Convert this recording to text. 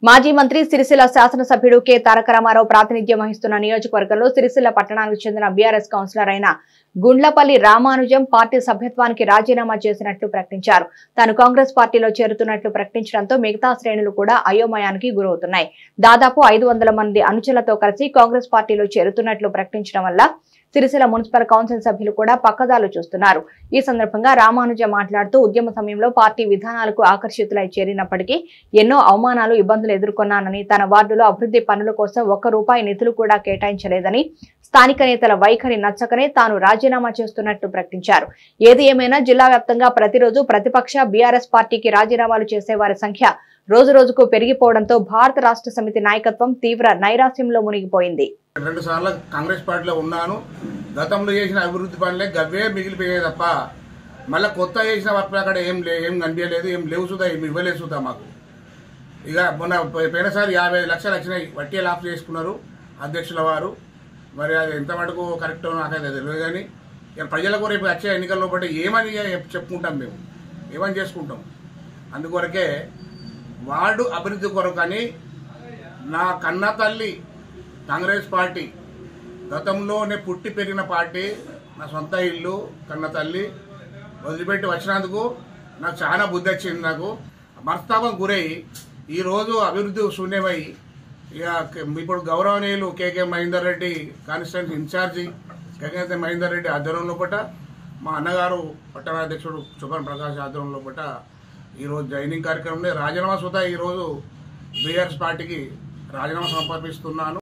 మాజీ మంత్రి సిరిసిల్ల శాసనసభ్యుడు కె తారక రామారావు ప్రాతినిధ్యం వహిస్తున్న నియోజకవర్గంలో సిరిసిల్ల పట్టణానికి చెందిన బీఆర్ఎస్ కౌన్సిలర్ అయిన గుండ్లపల్లి రామానుజం పార్టీ సభ్యత్వానికి రాజీనామా చేసినట్లు ప్రకటించారు తాను కాంగ్రెస్ పార్టీలో చేరుతున్నట్లు ప్రకటించడంతో మిగతా శ్రేణులు కూడా అయోమయానికి గురవుతున్నాయి దాదాపు ఐదు వందల మంది అనుచరులతో కలిసి కాంగ్రెస్ పార్టీలో చేరుతున్నట్లు ప్రకటించడం వల్ల సిరిసిల్ల మున్సిపల్ కౌన్సిల్ సభ్యులు కూడా పక్కదాలు చూస్తున్నారు ఈ సందర్భంగా రామానుజం మాట్లాడుతూ ఉద్యమ సమయంలో పార్టీ విధానాలకు ఆకర్షితులై చేరినప్పటికీ ఎన్నో అవమానాలు ఇబ్బందులు ఎదుర్కొన్నానని తన వార్డులో అభివృద్ధి పనుల కోసం ఒక్క రూపాయి నిధులు కూడా కేటాయించలేదని స్థానిక నేతల వైఖరి నచ్చకనే తాను రాజీనామా చేస్తున్నట్టు ప్రకటించారు ఏది ఏమైనా జిల్లా వ్యాప్తంగా ప్రతిరోజు ప్రతిపక్ష బీఆర్ఎస్ పార్టీకి రాజీనామాలు చేసే వారి సంఖ్య రోజు రోజుకు పెరిగిపోవడంతో భారత రాష్ట్ర సమితి నాయకత్వం తీవ్ర నైరాశ్యంలో మునిగిపోయింది రెండు సార్లు కాంగ్రెస్ పార్టీలో ఉన్నాను గతంలో చేసిన అభివృద్ధి పనులే గవ్వే మిగిలిపోయాయి తప్ప మళ్ళీ కొత్త చేసిన వర్క్ అక్కడ ఏం లే ఏం కనిపించలేదు ఏం లేవు సుదా ఏం ఇవ్వలేదు సుదా మాకు ఇక మొన్న పోయి- పోయినసారి యాభై ఐదు లక్షలు వచ్చినాయి వడ్డీ లాప్ చేసుకున్నారు అధ్యక్షుల వారు మరి అది ఎంత మటుకు కరెక్ట్ నాకైతే తెలియదు కానీ ఇక ప్రజలకు రేపు వచ్చే ఎన్నికల్లో బట్టి ఏమని చెప్పుకుంటాం మేము ఏమని చేసుకుంటాం అందుకొరకే వార్డు అభివృద్ధి కొరకని నా కన్న తల్లి కాంగ్రెస్ పార్టీ గతంలోనే పుట్టి పెరిగిన పార్టీ నా సొంత ఇల్లు కన్న తల్లి వదిలిపెట్టి వచ్చినందుకు నాకు చాలా బుద్ధి వచ్చింది నాకు మనస్తాపం గురై ఈరోజు అభివృద్ధి శూన్యమై ఇక క- ఇప్పుడు గౌరవనీయులు K K Mahender Reddy constituency in charge K K Mahender Reddy ఆధ్వర్యంలో పట మా అన్నగారు పట్టణాధ్యక్షుడు సుభన్ ప్రకాష్ ఆధ్వర్యంలో పట ఈరోజు జైనింగ్ కార్యక్రమంలో రాజీనామా సుధా ఈరోజు బీఆర్ఎస్ పార్టీకి రాజీనామా సమర్పిస్తున్నాను